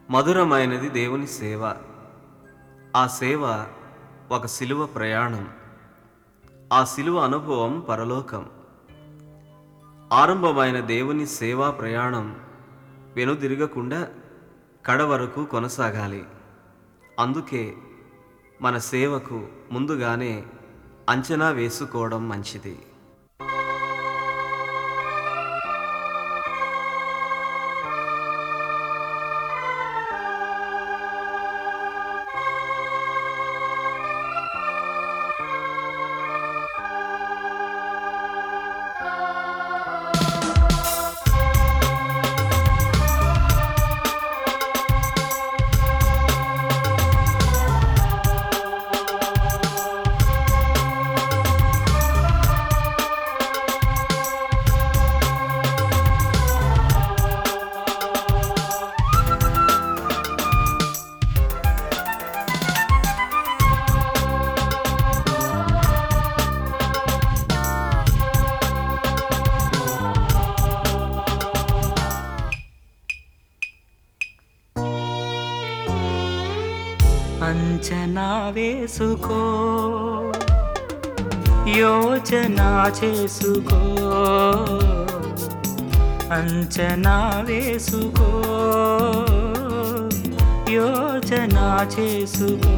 మధురమైనది దేవుని సేవ ఆ సేవ ఒక సిలువ ప్రయాణం ఆ సిలువ అనుభవం పరలోకం ఆరంభమైన దేవుని సేవా ప్రయాణం వెనుదిరగకుండా కడ వరకు కొనసాగాలి అందుకే మన సేవకు ముందుగానే అంచనా వేసుకోవడం మంచిది అంచనా వేసుకో యోచన చేసుకో అంచనా వేసుకో యోచన చేసుకో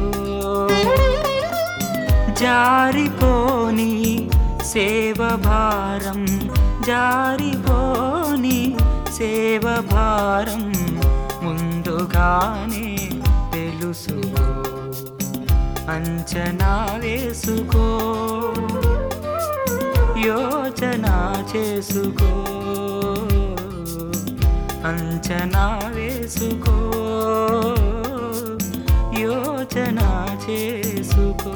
జారిపోని సేవ భారం జారిపోని సేవ భారం ముందుగానే తెలుసుకో అంచనా వేసుకో యోచన చేసుకో అంచనా వేసుకో యోచన చేసుకో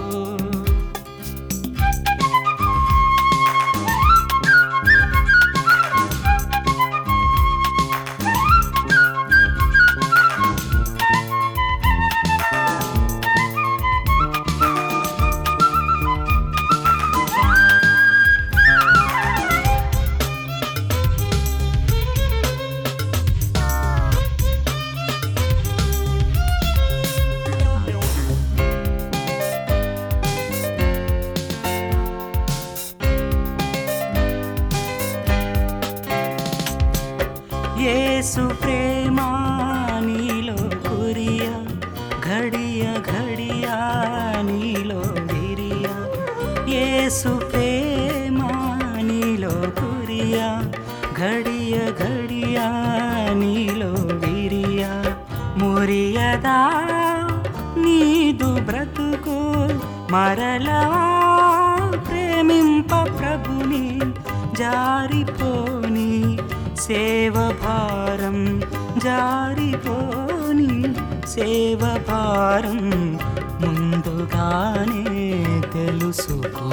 యేసు ప్రేమ నీలో కురియ ఘడియ ఘడియ నీలో విరియ యేసు ప్రేమ నీలో కురియ ఘడియ ఘడియ నీలో విరియ మురియదా నీదు బ్రతుకు మరలా ప్రేమింప ప్రభుని జారిపోని సేవ భారం జారిపోని సేవ భారం ముందుగానే తెలుసుకో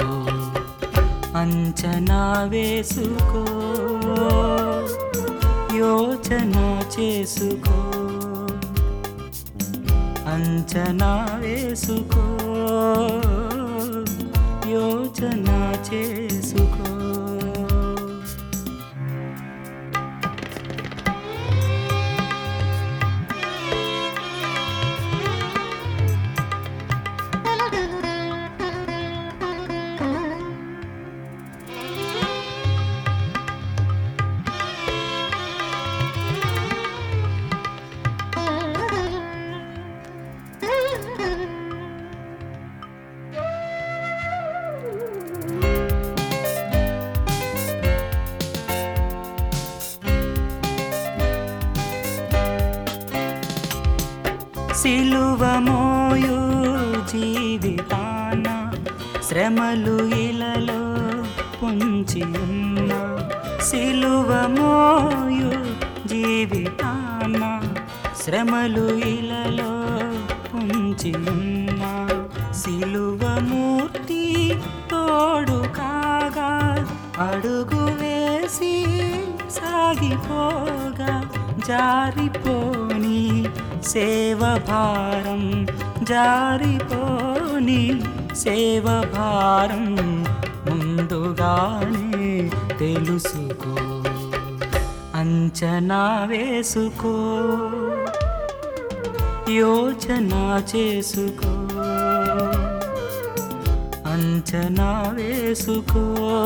అంచనా వేసుకో యోచన చేసుకో అంచనా వేసుకో యోచన చేసుకో సిలువ మోయు జీవితాన శ్రమలు ఇలలో పొంచి ఉన్న సిలువ మోయు జీవితాన శ్రమలు ఇలలో పొంచి ఉన్న సిలువ మూర్తి తోడు కాగా అడుగు వేసి సాగిపోగా జారిపోని సేవ భారం జారిపోని సేవ భారం ముందుగానే తెలుసుకో అంచనా వేసుకో యోచన చేసుకో అంచనా వేసుకో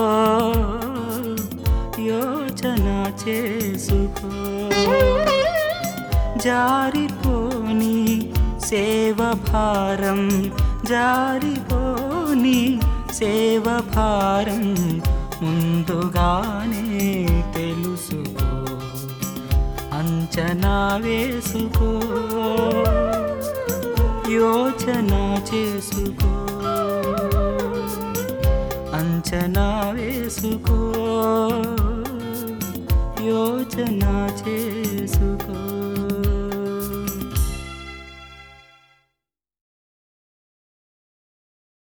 యోచన చేసుకో జారిపోని సేవ భారం జారిపోని సేవ భారం ముందుగానే తెలుసుకో అంచనా వేసుకో యోచన చేసుకో అంచనా వేసుకో యోచన చేసుకో